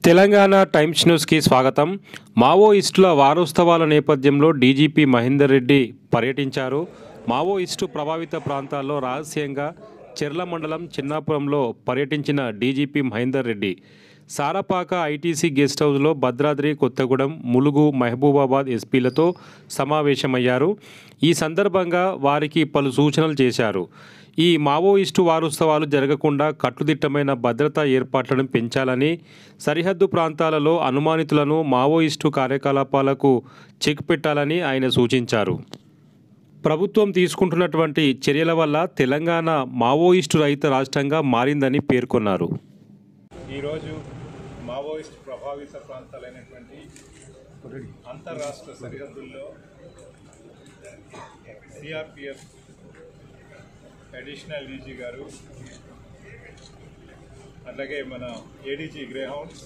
Telangana times న్యూస్కి స్వాగతం మావోయిస్టుల వారోత్సవాల నేపథ్యంలో డీజీపీ మహేందర్ రెడ్డి పర్యటించారు మావోయిస్టు ప్రభావిత ప్రాంతాల్లో రహస్యంగా చెర్ల మండలం చిన్నాపురంలో పర్యటించిన DGP Mahender Reddy Sarapaka ITC guest హౌస్లో భద్రాద్రి కొత్తగూడెం ములుగు మహబూబాబాద్ ఎస్పీలతో సమావేశమయ్యారు ఈ సందర్భంగా వారికి పలు సూచనలు చేశారు ఈ మావోయిస్టు వారోత్సవాలు జరగకుండా కట్టుదిట్టమైన భద్రతా ఏర్పాట్లను పెంచాలని సరిహద్దు ప్రాంతాలలో అనుమానితులను మావోయిస్టు కార్యకలాపాలకు చెక్ పెట్టాలని ఆయన సూచించారు ప్రభుత్వం తీసుకుంటున్నటువంటి చర్యల వల్ల తెలంగాణ మావోయిస్టు రహిత రాష్ట్రంగా మారిందని పేర్కొన్నారు ఈరోజు మావోయిస్ట్ ప్రభావిత ప్రాంతాలైనటువంటి అంతర్రాష్ట్ర సరిహద్దుల్లో సిఆర్పిఎఫ్ అడిషనల్ డీజీ గారు అట్లాగే మన ADG greyhounds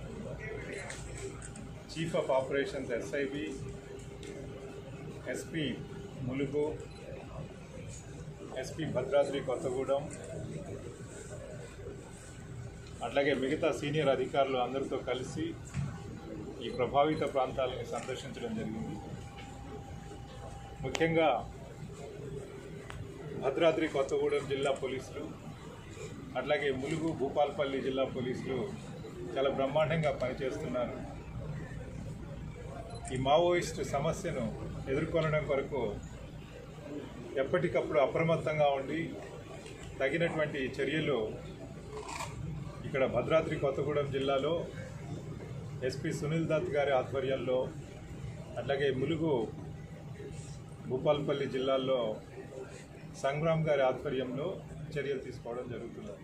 chief of operations SIB SP Mulugu SP Bhadradri Kothagudem అట్లాగే మిగతా సీనియర్ అధికారులు అందరితో కలిసి ఈ ప్రభావిత ప్రాంతాలని సందర్శించడం జరిగింది ముఖ్యంగా భద్రాద్రి కొత్తగూడెం జిల్లా పోలీసులు అట్లాగే ములుగు భూపాల్పల్లి జిల్లా పోలీసులు చాలా బ్రహ్మాండంగా పనిచేస్తున్నారు ఈ మావోయిస్ట్ సమస్యను ఎదుర్కొనడం కొరకు ఎప్పటికప్పుడు అప్రమత్తంగా ఉండి తగినటువంటి చర్యలు ఇక్కడ భద్రాద్రి కొత్తగూడెం జిల్లాలో ఎస్పీ సునీల్ దత్ గారి ఆధ్వర్యంలో అట్లాగే ములుగు భూపాల్పల్లి జిల్లాల్లో సంగ్రామ్ గారి ఆధ్వర్యంలో చర్యలు తీసుకోవడం జరుగుతుంది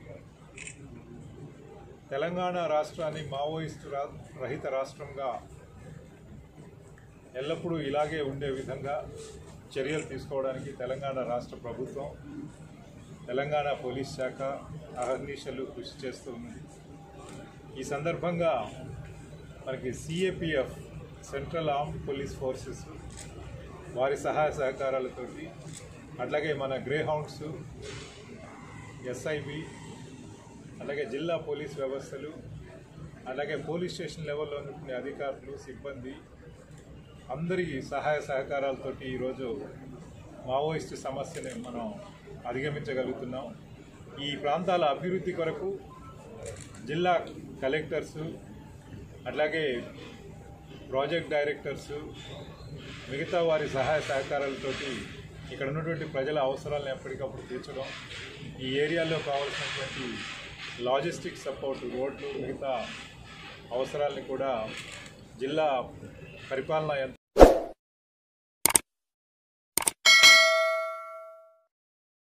తెలంగాణ రాష్ట్రాన్ని మావోయిస్టు రా రహిత రాష్ట్రంగా ఎల్లప్పుడూ ఇలాగే ఉండే విధంగా చర్యలు తీసుకోవడానికి తెలంగాణ రాష్ట్ర ప్రభుత్వం తెలంగాణ పోలీస్ శాఖ అహర్నిశలు కృషి చేస్తూ ఉంది ఈ సందర్భంగా మనకి CAPF central armed police forces వారి సహాయ సహకారాలతోటి అట్లాగే మన గ్రే హౌండ్స్ ఎస్ఐబి అలాగే జిల్లా పోలీస్ వ్యవస్థలు అలాగే పోలీస్ స్టేషన్ లెవెల్లో ఉన్నటువంటి అధికారులు సిబ్బంది అందరి సహాయ సహకారాలతోటి ఈరోజు మావోయిస్టు సమస్యని మనం అధిగమించగలుగుతున్నాం ఈ ప్రాంతాల అభివృద్ధి కొరకు జిల్లా కలెక్టర్సు అట్లాగే ప్రాజెక్ట్ డైరెక్టర్సు మిగతా వారి సహాయ సహకారాలతోటి ఇక్కడ ఉన్నటువంటి ప్రజల అవసరాలను ఎప్పటికప్పుడు తీర్చడం ఈ ఏరియాలో కావాల్సినటువంటి లాజిస్టిక్ సపోర్ట్ రోడ్లు మిగతా అవసరాలని కూడా జిల్లా పరిపాలనా యంత్రం